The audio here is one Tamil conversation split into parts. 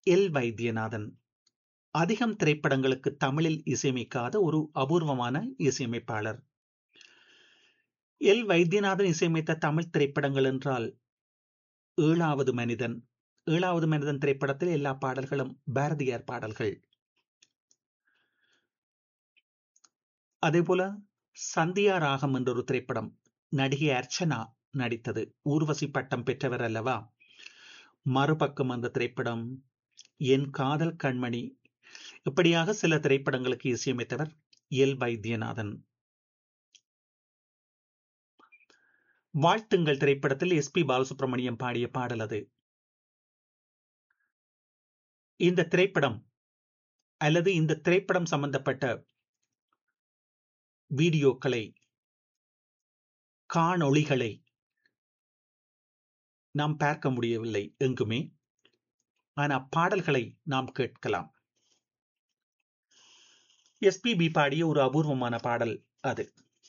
எல் வைத்தியநாதன் அதிகம் திரைப்படங்களுக்கு தமிழில் இசையமைக்காத ஒரு அபூர்வமான இசையமைப்பாளர் எல் வைத்தியநாதன் இசையமைத்த தமிழ் திரைப்படங்கள் என்றால் ஏழாவது மனிதன் ஏழாவது மனிதன் திரைப்படத்தில் எல்லா பாடல்களும் பாரதியார் பாடல்கள் அதேபோல சந்தியா ராகம் என்ற ஒரு திரைப்படம் நடிகை அர்ச்சனா நடித்தது ஊர்வசி பட்டம் பெற்றவர் அல்லவா மறுபக்கம் அந்த திரைப்படம் என் காதல் கண்மணி இப்படியாக சில திரைப்படங்களுக்கு இசையமைத்தவர் எல் வைத்தியநாதன் வாழ்த்துங்கள் திரைப்படத்தில் எஸ் பி பாலசுப்ரமணியம் பாடிய பாடல் அது இந்த திரைப்படம் அல்லது இந்த திரைப்படம் சம்பந்தப்பட்ட வீடியோக்களை காணொளிகளை நாம் பார்க்க முடியவில்லை எங்குமே ஆனா பாடல்களை நாம் கேட்கலாம் எஸ்பிபி பாடிய ஒரு அபூர்வமான பாடல் அது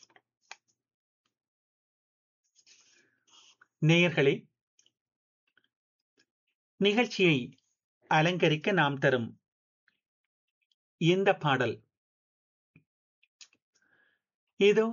நேயர்களே நிகழ்ச்சியை அலங்கரிக்க நாம் தரும் இந்த பாடல் இதோ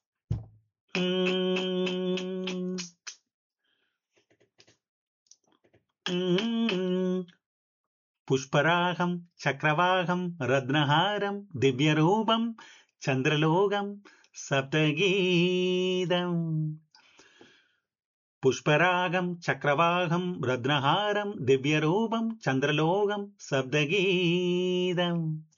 புஷ்பராகம் சக்கரவாகம் ரத்னஹாரம் திவ்யரூபம் சந்திரலோகம் சப்தகீதம் புஷ்பராகம் சக்கரவாகம் ரத்னஹாரம் திவ்யரூபம் சந்திரலோகம் சப்தகீதம்